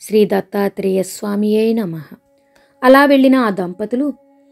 శ్రీ దత్తాత్రేయ స్వామియే నమ అలా వెళ్ళిన ఆ దంపతులు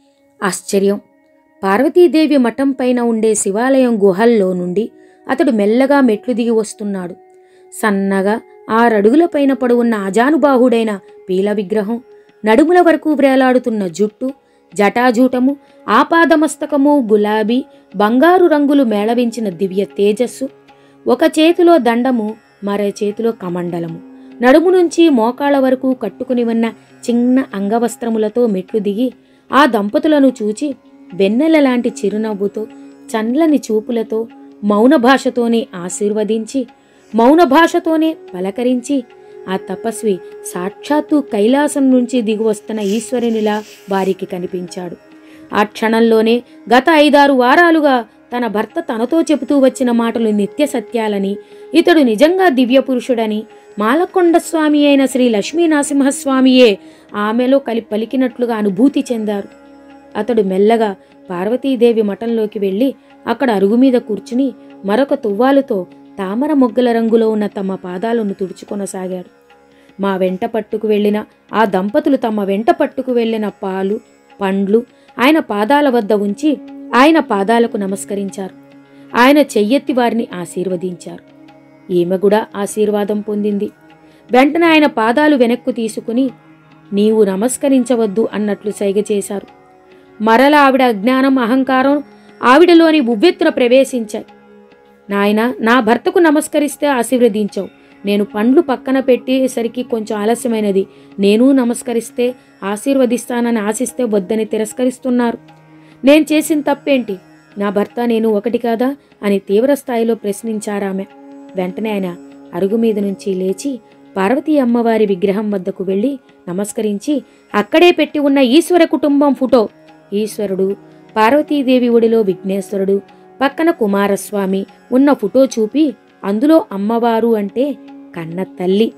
ఆశ్చర్యం పార్వతీదేవి మఠం పైన ఉండే శివాలయం గుహల్లో నుండి అతడు మెల్లగా మెట్లు దిగి వస్తున్నాడు సన్నగా ఆరడుగుల పైన పడున్న అజానుబాహుడైన పీల విగ్రహం నడుముల వరకు వ్రేలాడుతున్న జుట్టు జటాజూటము ఆపాదమస్తకము గులాబీ బంగారు రంగులు మేళవించిన దివ్య తేజస్సు ఒక చేతిలో దండము మరో చేతిలో కమండలము నడుము నుంచి మోకాళ్ళ వరకు కట్టుకుని ఉన్న చిన్న అంగవస్త్రములతో మెట్లు దిగి ఆ దంపతులను చూచి వెన్నెల లాంటి చిరునవ్వుతో చండ్లని చూపులతో మౌన భాషతోనే ఆశీర్వదించి మౌన భాషతోనే పలకరించి ఆ తపస్వి సాక్షాత్తు కైలాసం నుంచి దిగివస్తున్న ఈశ్వరునిలా వారికి కనిపించాడు ఆ క్షణంలోనే గత ఐదారు వారాలుగా తన భర్త తనతో చెబుతూ వచ్చిన మాటలు నిత్య సత్యాలని ఇతడు నిజంగా దివ్య పురుషుడని మాలకొండ స్వామి అయిన శ్రీ లక్ష్మీ నరసింహస్వామియే ఆమెలో కలి పలికినట్లుగా అనుభూతి చెందారు అతడు మెల్లగా పార్వతీదేవి మఠంలోకి వెళ్ళి అక్కడ అరుగు మీద కూర్చుని మరొక తువ్వాలుతో తామర మొగ్గల రంగులో ఉన్న తమ పాదాలను తుడుచుకొనసాగాడు మా వెంట పట్టుకు వెళ్ళిన ఆ దంపతులు తమ వెంట పట్టుకు వెళ్ళిన పాలు పండ్లు ఆయన పాదాల వద్ద ఉంచి ఆయన పాదాలకు నమస్కరించారు ఆయన చెయ్యెత్తి వారిని ఆశీర్వదించారు ఈమె కూడా ఆశీర్వాదం పొందింది వెంటనే ఆయన పాదాలు వెనక్కు తీసుకుని నీవు నమస్కరించవద్దు అన్నట్లు సైగ చేశారు మరల ఆవిడ అజ్ఞానం అహంకారం ఆవిడలోని ఉవ్వెత్తున ప్రవేశించాయి నాయన నా భర్తకు నమస్కరిస్తే ఆశీర్వదించవు నేను పండ్లు పక్కన పెట్టేసరికి కొంచెం ఆలస్యమైనది నేను నమస్కరిస్తే ఆశీర్వదిస్తానని ఆశిస్తే వద్దని తిరస్కరిస్తున్నారు నేను చేసిన తప్పేంటి నా భర్త నేను ఒకటి కాదా అని తీవ్ర స్థాయిలో ప్రశ్నించారామె వెంటనే ఆయన అరుగు మీద నుంచి లేచి పార్వతీ అమ్మవారి విగ్రహం వద్దకు వెళ్ళి నమస్కరించి అక్కడే పెట్టి ఉన్న ఈశ్వర కుటుంబం ఫోటో ఈశ్వరుడు పార్వతీదేవి ఒడిలో విఘ్నేశ్వరుడు పక్కన కుమారస్వామి ఉన్న ఫోటో చూపి అందులో అమ్మవారు అంటే కన్న తల్లి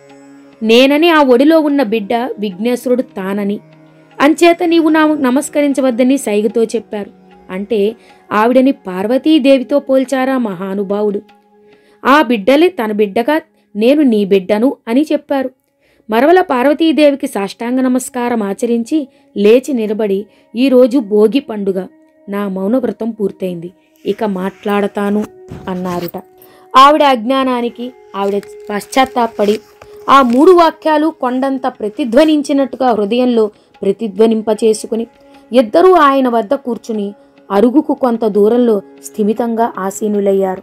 నేనని ఆ ఒడిలో ఉన్న బిడ్డ విఘ్నేశ్వరుడు తానని అంచేత నీవు నా నమస్కరించవద్దని సైగతో చెప్పారు అంటే ఆవిడని పార్వతీదేవితో పోల్చారా మహానుభావుడు ఆ బిడ్డలే తన బిడ్డగా నేను నీ బిడ్డను అని చెప్పారు మరవల పార్వతీదేవికి సాష్టాంగ నమస్కారం ఆచరించి లేచి నిలబడి ఈరోజు భోగి పండుగ నా మౌనవ్రతం పూర్తయింది ఇక మాట్లాడతాను అన్నారుట ఆవిడ అజ్ఞానానికి ఆవిడ పశ్చాత్తాపడి ఆ మూడు వాక్యాలు కొండంత ప్రతిధ్వనించినట్టుగా హృదయంలో ప్రతిధ్వనింపచేసుకుని ఇద్దరూ ఆయన వద్ద కూర్చుని అరుగుకు కొంత దూరంలో స్థిమితంగా ఆసీనులయ్యారు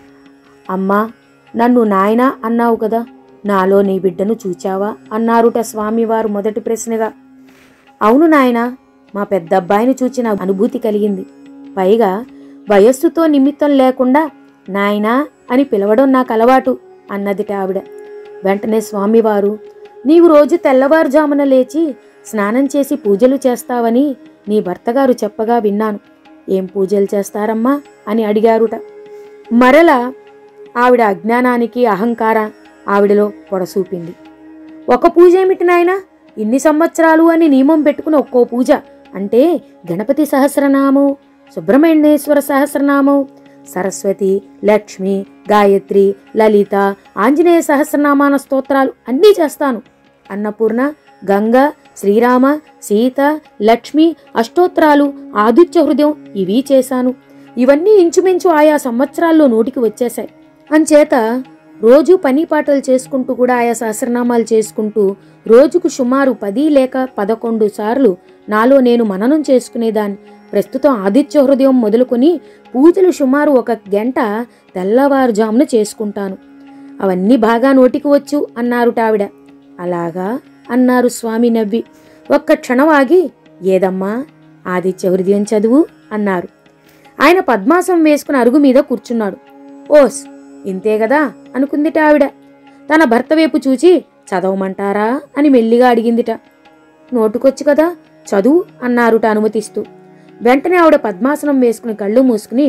అమ్మా నన్ను నాయనా అన్నావు కదా నాలో నీ బిడ్డను చూచావా అన్నారుట స్వామివారు మొదటి ప్రశ్నగా అవును నాయనా మా పెద్ద అబ్బాయిని చూచిన అనుభూతి కలిగింది పైగా వయస్సుతో నిమిత్తం లేకుండా నాయనా అని పిలవడం నాకు అలవాటు అన్నదిట ఆవిడ వెంటనే స్వామివారు నీవు రోజు తెల్లవారుజామున లేచి స్నానం చేసి పూజలు చేస్తావని నీ భర్తగారు చెప్పగా విన్నాను ఏం పూజలు చేస్తారమ్మా అని అడిగారుట మరల ఆవిడ అజ్ఞానానికి అహంకార ఆవిడలో పొడసూపింది ఒక పూజ ఏమిటి నాయనా ఇన్ని సంవత్సరాలు అని నియమం పెట్టుకుని ఒక్కో పూజ అంటే గణపతి సహస్రనామం సుబ్రహ్మణ్యేశ్వర సహస్రనామం సరస్వతి లక్ష్మి గాయత్రి లలిత ఆంజనేయ సహస్రనామాన స్తోత్రాలు అన్నీ చేస్తాను అన్నపూర్ణ గంగ శ్రీరామ సీత లక్ష్మి అష్టోత్తరాలు ఆదిత్య హృదయం ఇవి చేశాను ఇవన్నీ ఇంచుమించు ఆయా సంవత్సరాల్లో నోటికి వచ్చేశాయి అంచేత రోజు పని పాటలు చేసుకుంటూ కూడా ఆయా సహస్రనామాలు చేసుకుంటూ రోజుకు సుమారు పది లేక పదకొండు సార్లు నాలో నేను మననం చేసుకునేదాన్ని ప్రస్తుతం ఆదిత్య హృదయం మొదలుకొని పూజలు సుమారు ఒక గంట తెల్లవారుజామున చేసుకుంటాను అవన్నీ బాగా నోటికి వచ్చు అన్నారుటావిడ అలాగా అన్నారు స్వామి నవ్వి ఒక్క క్షణం ఆగి ఏదమ్మా ఆదిత్య హృదయం చదువు అన్నారు ఆయన పద్మాసం వేసుకుని అరుగు మీద కూర్చున్నాడు ఓస్ ఇంతే కదా అనుకుందిట ఆవిడ తన భర్త వైపు చూచి చదవమంటారా అని మెల్లిగా అడిగిందిట నోటుకొచ్చు కదా చదువు అన్నారుట అనుమతిస్తూ వెంటనే ఆవిడ పద్మాసనం వేసుకుని కళ్ళు మూసుకుని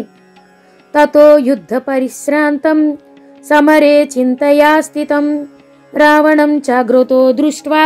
తతో యుద్ధ పరిశ్రాంతం సమరే చింతయా స్థితం రావణం చాగ్రతో దృష్ట్వా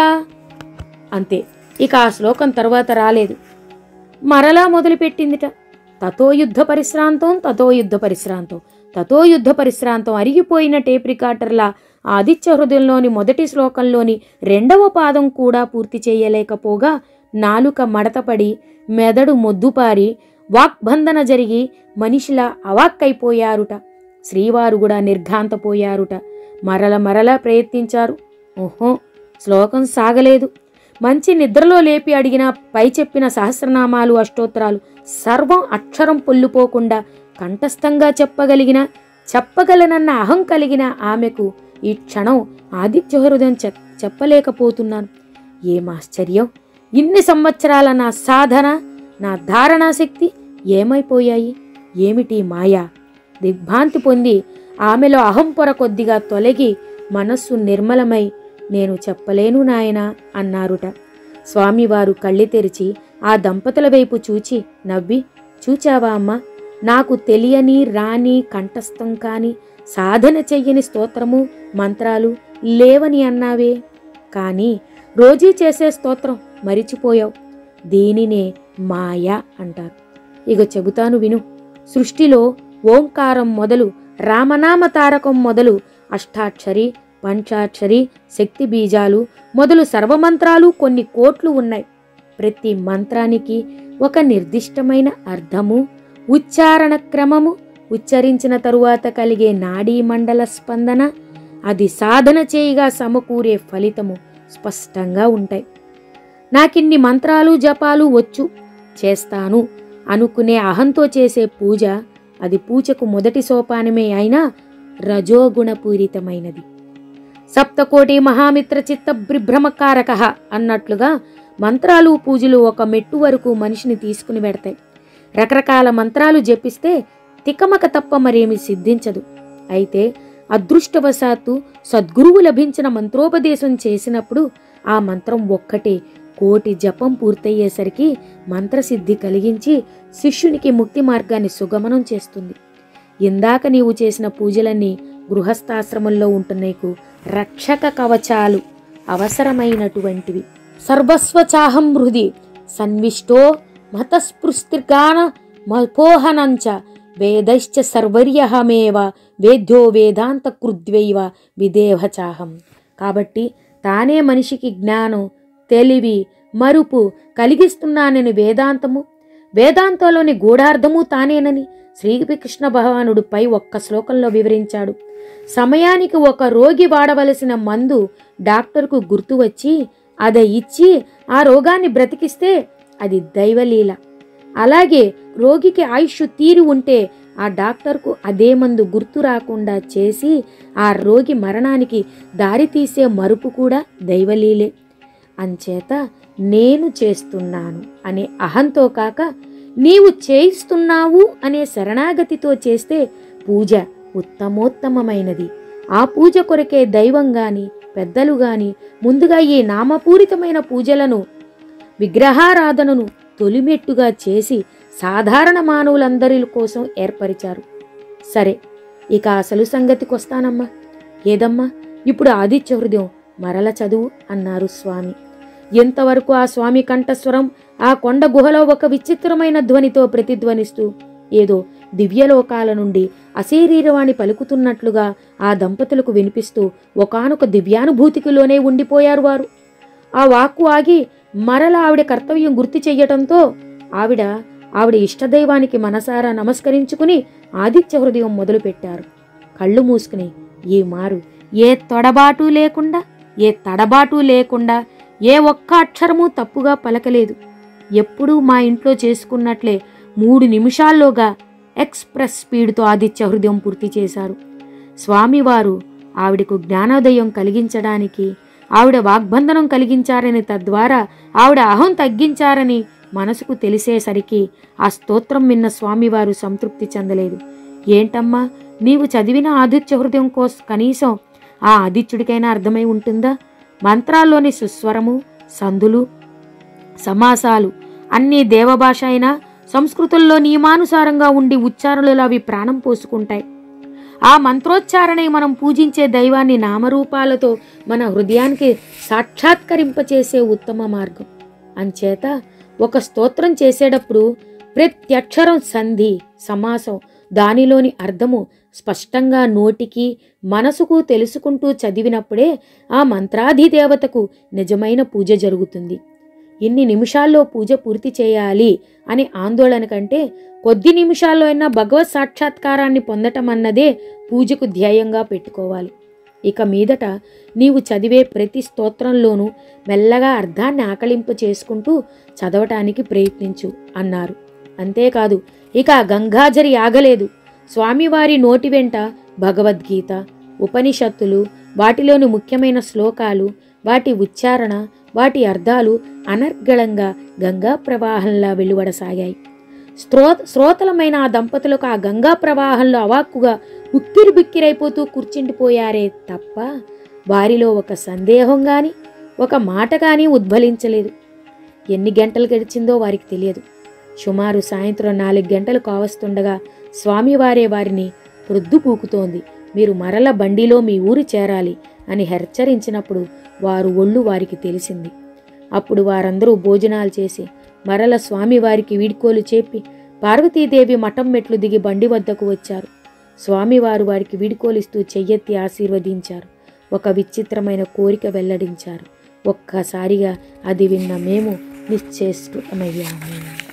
అంతే ఇక ఆ శ్లోకం తర్వాత రాలేదు మరలా మొదలుపెట్టిందిట తతో యుద్ధ పరిశ్రాంతం తతో యుద్ధ పరిశ్రాంతం తతో యుద్ధ పరిశ్రాంతం అరిగిపోయిన టేప్ రికార్డర్లా ఆదిత్య హృదయంలోని మొదటి శ్లోకంలోని రెండవ పాదం కూడా పూర్తి చేయలేకపోగా నాలుక మడతపడి మెదడు మొద్దుపారి వాక్బంధన జరిగి మనిషిలా అవాక్కైపోయారుట శ్రీవారు కూడా నిర్ఘాంతపోయారుట మరల మరల ప్రయత్నించారు ఓహో శ్లోకం సాగలేదు మంచి నిద్రలో లేపి అడిగిన పై చెప్పిన సహస్రనామాలు అష్టోత్తరాలు సర్వం అక్షరం పొల్లుపోకుండా కంఠస్థంగా చెప్పగలిగిన చెప్పగలనన్న అహం కలిగిన ఆమెకు ఈ క్షణం ఆదిత్య హృదయం చె చెప్పలేకపోతున్నాను ఏం ఆశ్చర్యం ఇన్ని సంవత్సరాల నా సాధన నా ధారణా శక్తి ఏమైపోయాయి ఏమిటి మాయా దిగ్భ్రాంతి పొంది ఆమెలో అహం పొర కొద్దిగా తొలగి మనస్సు నిర్మలమై నేను చెప్పలేను నాయనా అన్నారుట స్వామివారు కళ్ళి తెరిచి ఆ దంపతుల వైపు చూచి నవ్వి చూచావా అమ్మా నాకు తెలియని రాని కంఠస్థం కాని సాధన చెయ్యని స్తోత్రము మంత్రాలు లేవని అన్నావే కానీ రోజీ చేసే స్తోత్రం మరిచిపోయావు దీనినే మాయ అంటారు ఇక చెబుతాను విను సృష్టిలో ఓంకారం మొదలు రామనామ తారకం మొదలు అష్టాక్షరి పంచాక్షరి శక్తి బీజాలు మొదలు సర్వమంత్రాలు కొన్ని కోట్లు ఉన్నాయి ప్రతి మంత్రానికి ఒక నిర్దిష్టమైన అర్థము ఉచ్చారణ క్రమము ఉచ్చరించిన తరువాత కలిగే నాడీ మండల స్పందన అది సాధన చేయగా సమకూరే ఫలితము స్పష్టంగా ఉంటాయి నాకిన్ని మంత్రాలు జపాలు వచ్చు చేస్తాను అనుకునే అహంతో చేసే పూజ అది పూజకు మొదటి సోపానమే అయినా రజోగుణపూరితమైనది సప్తకోటి మహామిత్ర చిత్త బిభ్రమకారక అన్నట్లుగా మంత్రాలు పూజలు ఒక మెట్టు వరకు మనిషిని తీసుకుని పెడతాయి రకరకాల మంత్రాలు జపిస్తే తికమక తప్ప మరేమి సిద్ధించదు అయితే అదృష్టవశాత్తు సద్గురువు లభించిన మంత్రోపదేశం చేసినప్పుడు ఆ మంత్రం ఒక్కటే కోటి జపం పూర్తయ్యేసరికి మంత్రసిద్ధి కలిగించి శిష్యునికి ముక్తి మార్గాన్ని సుగమనం చేస్తుంది ఇందాక నీవు చేసిన పూజలన్నీ గృహస్థాశ్రమంలో ఉంటున్నీకు రక్షక కవచాలు అవసరమైనటువంటివి సర్వస్వచాహం హృది సన్విష్టో మతస్పృస్తిర్గాన మపోహనంచ వేదైశ్చ సర్వర్యహమేవ వేద్యో వేదాంత కృద్వైవ విదేహచాహం కాబట్టి తానే మనిషికి జ్ఞానం తెలివి మరుపు కలిగిస్తున్నానని వేదాంతము వేదాంతంలోని గూఢార్థము తానేనని శ్రీకృష్ణ భగవానుడు పై ఒక్క శ్లోకంలో వివరించాడు సమయానికి ఒక రోగి వాడవలసిన మందు డాక్టర్కు గుర్తు వచ్చి అదే ఇచ్చి ఆ రోగాన్ని బ్రతికిస్తే అది దైవలీల అలాగే రోగికి ఆయుష్ తీరి ఉంటే ఆ డాక్టర్కు అదే మందు గుర్తు రాకుండా చేసి ఆ రోగి మరణానికి దారితీసే మరుపు కూడా దైవలీలే అంచేత నేను చేస్తున్నాను అనే అహంతో కాక నీవు చేయిస్తున్నావు అనే శరణాగతితో చేస్తే పూజ ఉత్తమోత్తమమైనది ఆ పూజ కొరకే దైవం గాని పెద్దలు గాని ముందుగా ఈ నామపూరితమైన పూజలను విగ్రహారాధనను తొలిమెట్టుగా చేసి సాధారణ మానవులందరి కోసం ఏర్పరిచారు సరే ఇక అసలు సంగతికొస్తానమ్మా ఏదమ్మా ఇప్పుడు ఆదిత్య హృదయం మరల చదువు అన్నారు స్వామి ఎంతవరకు ఆ స్వామి కంఠస్వరం ఆ కొండ గుహలో ఒక విచిత్రమైన ధ్వనితో ప్రతిధ్వనిస్తూ ఏదో దివ్యలోకాల నుండి అశరీరవాణి పలుకుతున్నట్లుగా ఆ దంపతులకు వినిపిస్తూ ఒకానొక దివ్యానుభూతికిలోనే ఉండిపోయారు వారు ఆ వాక్కు ఆగి మరల ఆవిడ కర్తవ్యం గుర్తు చెయ్యటంతో ఆవిడ ఆవిడ ఇష్టదైవానికి మనసారా నమస్కరించుకుని ఆదిత్య హృదయం మొదలుపెట్టారు కళ్ళు మూసుకుని ఈ మారు ఏ తొడబాటు లేకుండా ఏ తడబాటు లేకుండా ఏ ఒక్క అక్షరము తప్పుగా పలకలేదు ఎప్పుడూ మా ఇంట్లో చేసుకున్నట్లే మూడు నిమిషాల్లోగా ఎక్స్ప్రెస్ స్పీడ్తో ఆదిత్య హృదయం పూర్తి చేశారు స్వామివారు ఆవిడకు జ్ఞానోదయం కలిగించడానికి ఆవిడ వాగ్బంధనం కలిగించారని తద్వారా ఆవిడ అహం తగ్గించారని మనసుకు తెలిసేసరికి ఆ స్తోత్రం విన్న స్వామివారు సంతృప్తి చెందలేదు ఏంటమ్మా నీవు చదివిన ఆదిత్య హృదయం కోస్ కనీసం ఆ ఆదిత్యుడికైనా అర్థమై ఉంటుందా మంత్రాల్లోని సుస్వరము సందులు సమాసాలు అన్నీ దేవభాష అయినా సంస్కృతుల్లో నియమానుసారంగా ఉండి ఉచ్చారణలు అవి ప్రాణం పోసుకుంటాయి ఆ మంత్రోచ్చారణే మనం పూజించే దైవాన్ని నామరూపాలతో మన హృదయానికి సాక్షాత్కరింపచేసే ఉత్తమ మార్గం అంచేత ఒక స్తోత్రం చేసేటప్పుడు ప్రత్యక్షరం సంధి సమాసం దానిలోని అర్థము స్పష్టంగా నోటికి మనసుకు తెలుసుకుంటూ చదివినప్పుడే ఆ మంత్రాధిదేవతకు నిజమైన పూజ జరుగుతుంది ఇన్ని నిమిషాల్లో పూజ పూర్తి చేయాలి అనే ఆందోళన కంటే కొద్ది నిమిషాల్లో అయినా భగవత్ సాక్షాత్కారాన్ని పొందటం అన్నదే పూజకు ధ్యేయంగా పెట్టుకోవాలి ఇక మీదట నీవు చదివే ప్రతి స్తోత్రంలోనూ మెల్లగా అర్థాన్ని ఆకలింపు చేసుకుంటూ చదవటానికి ప్రయత్నించు అన్నారు అంతేకాదు ఇక ఆ గంగాజరి ఆగలేదు స్వామివారి నోటి వెంట భగవద్గీత ఉపనిషత్తులు వాటిలోని ముఖ్యమైన శ్లోకాలు వాటి ఉచ్చారణ వాటి అర్థాలు అనర్గళంగా గంగా ప్రవాహంలా వెలువడసాగాయి స్త్రో శ్రోతలమైన ఆ దంపతులకు ఆ గంగా ప్రవాహంలో అవాక్కుగా ఉక్కిరి బిక్కిరైపోతూ కూర్చుండిపోయారే తప్ప వారిలో ఒక సందేహం గాని ఒక మాట కానీ ఉద్భలించలేదు ఎన్ని గంటలు గడిచిందో వారికి తెలియదు సుమారు సాయంత్రం నాలుగు గంటలు కావస్తుండగా స్వామివారే వారిని ప్రొద్దు పూకుతోంది మీరు మరల బండిలో మీ ఊరు చేరాలి అని హెచ్చరించినప్పుడు వారు ఒళ్ళు వారికి తెలిసింది అప్పుడు వారందరూ భోజనాలు చేసి మరల స్వామివారికి వీడ్కోలు చెప్పి పార్వతీదేవి మఠం మెట్లు దిగి బండి వద్దకు వచ్చారు స్వామివారు వారికి వీడ్కోలిస్తూ చెయ్యెత్తి ఆశీర్వదించారు ఒక విచిత్రమైన కోరిక వెల్లడించారు ఒక్కసారిగా అది విన్న మేము నిశ్చేష్టుతమయ్యాము